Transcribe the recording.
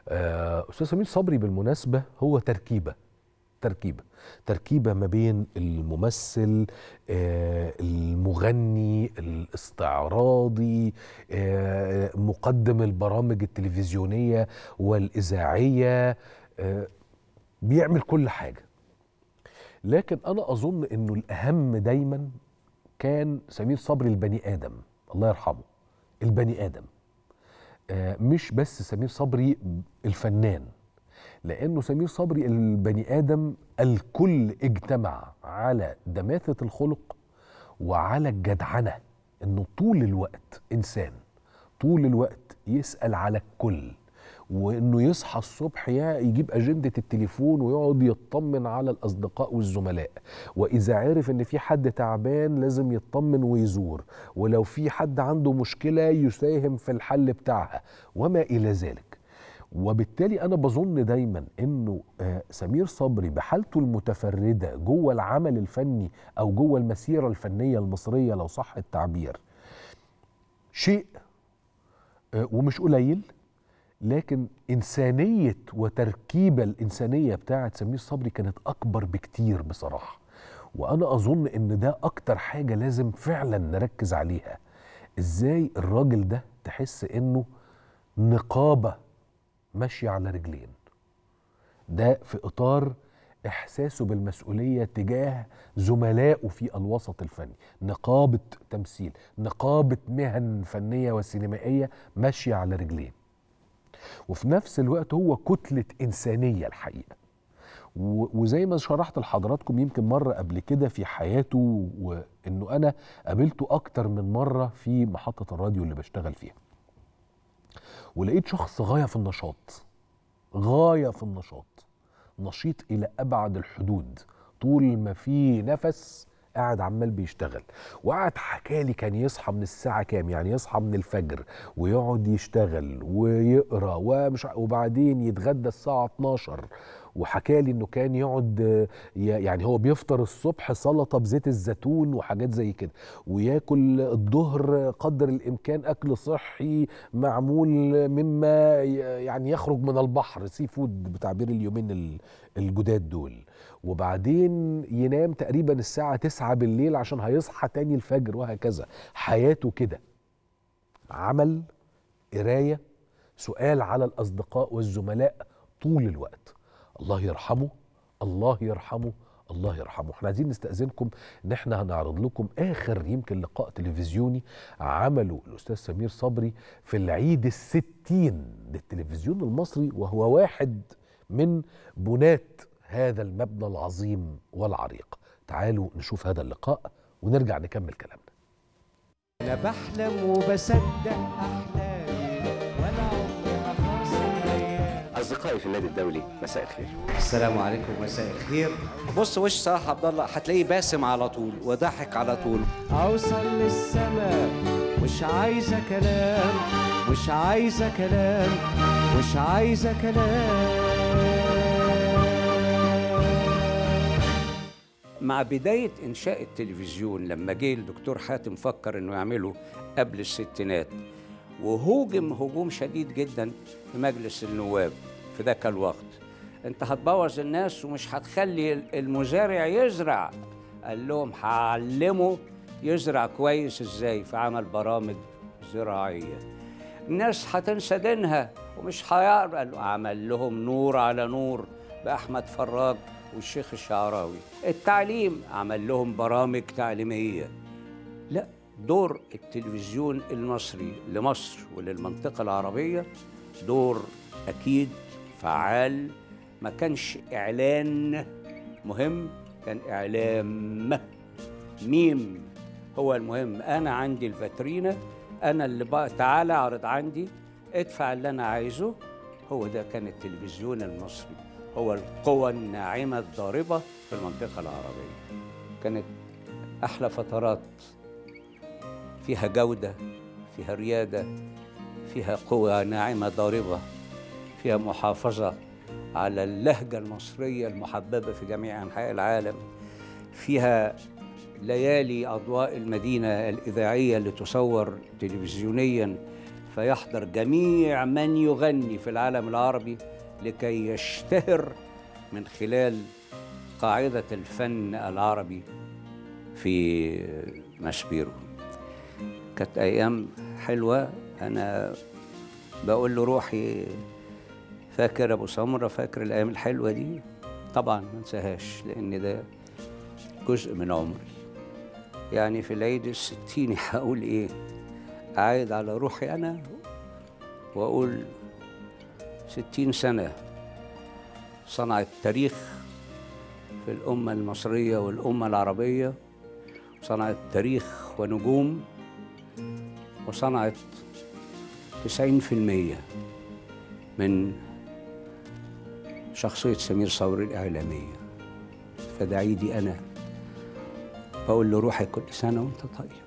آه، استاذ سمير صبري بالمناسبه هو تركيبه تركيبه تركيبه ما بين الممثل آه، المغني الاستعراضي آه، مقدم البرامج التلفزيونيه والاذاعيه آه، بيعمل كل حاجه لكن انا اظن انه الاهم دايما كان سمير صبري البني ادم الله يرحمه البني ادم آه، مش بس سمير صبري الفنان لانه سمير صبري البني ادم الكل اجتمع على دماثه الخلق وعلى الجدعنه انه طول الوقت انسان طول الوقت يسال على الكل وانه يصحى الصبح يا يجيب اجنده التليفون ويقعد يطمن على الاصدقاء والزملاء واذا عرف ان في حد تعبان لازم يطمن ويزور ولو في حد عنده مشكله يساهم في الحل بتاعها وما الى ذلك وبالتالي انا بظن دايما انه آه، سمير صبري بحالته المتفرده جوه العمل الفني او جوه المسيره الفنيه المصريه لو صح التعبير شيء آه، ومش قليل لكن إنسانية وتركيبة الإنسانية بتاعة سمير صبري كانت أكبر بكتير بصراحة وأنا أظن إن ده أكتر حاجة لازم فعلا نركز عليها إزاي الراجل ده تحس إنه نقابة ماشية على رجلين ده في إطار إحساسه بالمسؤولية تجاه زملائه في الوسط الفني نقابة تمثيل نقابة مهن فنية وسينمائية ماشية على رجلين وفي نفس الوقت هو كتلة إنسانية الحقيقة و- وزي ما شرحت لحضراتكم يمكن مرة قبل كده في حياته وإنه أنا قابلته أكتر من مرة في محطة الراديو اللي بشتغل فيها ولقيت شخص غاية في النشاط غاية في النشاط نشيط إلى أبعد الحدود طول ما في نفس قاعد عمال بيشتغل وقعد حكالي كان يصحى من الساعة كام يعني يصحى من الفجر ويقعد يشتغل ويقرا ومش ع- وبعدين يتغدى الساعة 12 وحكالي انه كان يقعد آه، ي- يعني هو بيفطر الصبح سلطة بزيت الزيتون وحاجات زي كده وياكل الظهر قدر الامكان اكل صحي معمول مما ي- يعني يخرج من البحر سي فود بتعبير اليومين ال- الجداد دول وبعدين ينام تقريبا الساعة 9 بالليل عشان هيصحى تاني الفجر وهكذا حياته كده عمل قراية سؤال على الأصدقاء والزملاء طول الوقت الله يرحمه الله يرحمه الله يرحمه احنا عايزين نستأذنكم ان احنا هنعرض لكم اخر يمكن لقاء تلفزيوني عمله الاستاذ سمير صبري في العيد الستين للتلفزيون المصري وهو واحد من بنات هذا المبنى العظيم والعريق تعالوا نشوف هذا اللقاء ونرجع نكمل كلامنا انا بحلم وبصدق احلامي ولا عمري هخاصم ايام أصدقائي في النادي الدولي مساء الخير السلام عليكم مساء الخير بص وش صلاح عبد الله هتلاقيه باسم على طول وضحك على طول اوصل للسماء مش عايزه كلام مش عايزه كلام مش عايزه كلام مع بداية إنشاء التلفزيون لما جه الدكتور حاتم فكر إنه يعمله قبل الستينات وهوجم هجوم شديد جدا في مجلس النواب في ذاك الوقت أنت هتبوظ الناس ومش هتخلي المزارع يزرع قال لهم هعلمه يزرع كويس إزاي فعمل برامج زراعية الناس هتنسى دينها ومش هيقرا قال له عمل لهم نور على نور بأحمد فراج والشيخ الشعراوي التعليم عمل لهم برامج تعليمية لا دور التلفزيون المصري لمصر وللمنطقة العربية دور أكيد فعال ما كانش إعلان مهم كان إعلام ميم هو المهم أنا عندي الفاترينا أنا اللي بقى تعالى اعرض عندي ادفع اللي أنا عايزه هو ده كان التلفزيون المصري هو القوى الناعمة الضاربة في المنطقة العربية كانت أحلى فترات فيها جودة فيها ريادة فيها قوة ناعمة ضاربة فيها محافظة على اللهجة المصرية المحببة في جميع أنحاء العالم فيها ليالي أضواء المدينة الإذاعية اللي تصور تلفزيونيا فيحضر جميع من يغني في العالم العربي لكي يشتهر من خلال قاعدة الفن العربي في مسبيرو كانت أيام حلوة أنا بقول له روحي فاكر أبو سمرة فاكر الأيام الحلوة دي طبعا ما انساهاش لأن ده جزء من عمري يعني في العيد الستيني هقول إيه أعيد على روحي أنا وأقول ستين سنة صنعت تاريخ في الأمة المصرية والأمة العربية صنعت تاريخ ونجوم وصنعت تسعين في المية من شخصية سمير صبري الإعلامية فده عيدي أنا بقول له روحي كل سنة وأنت طيب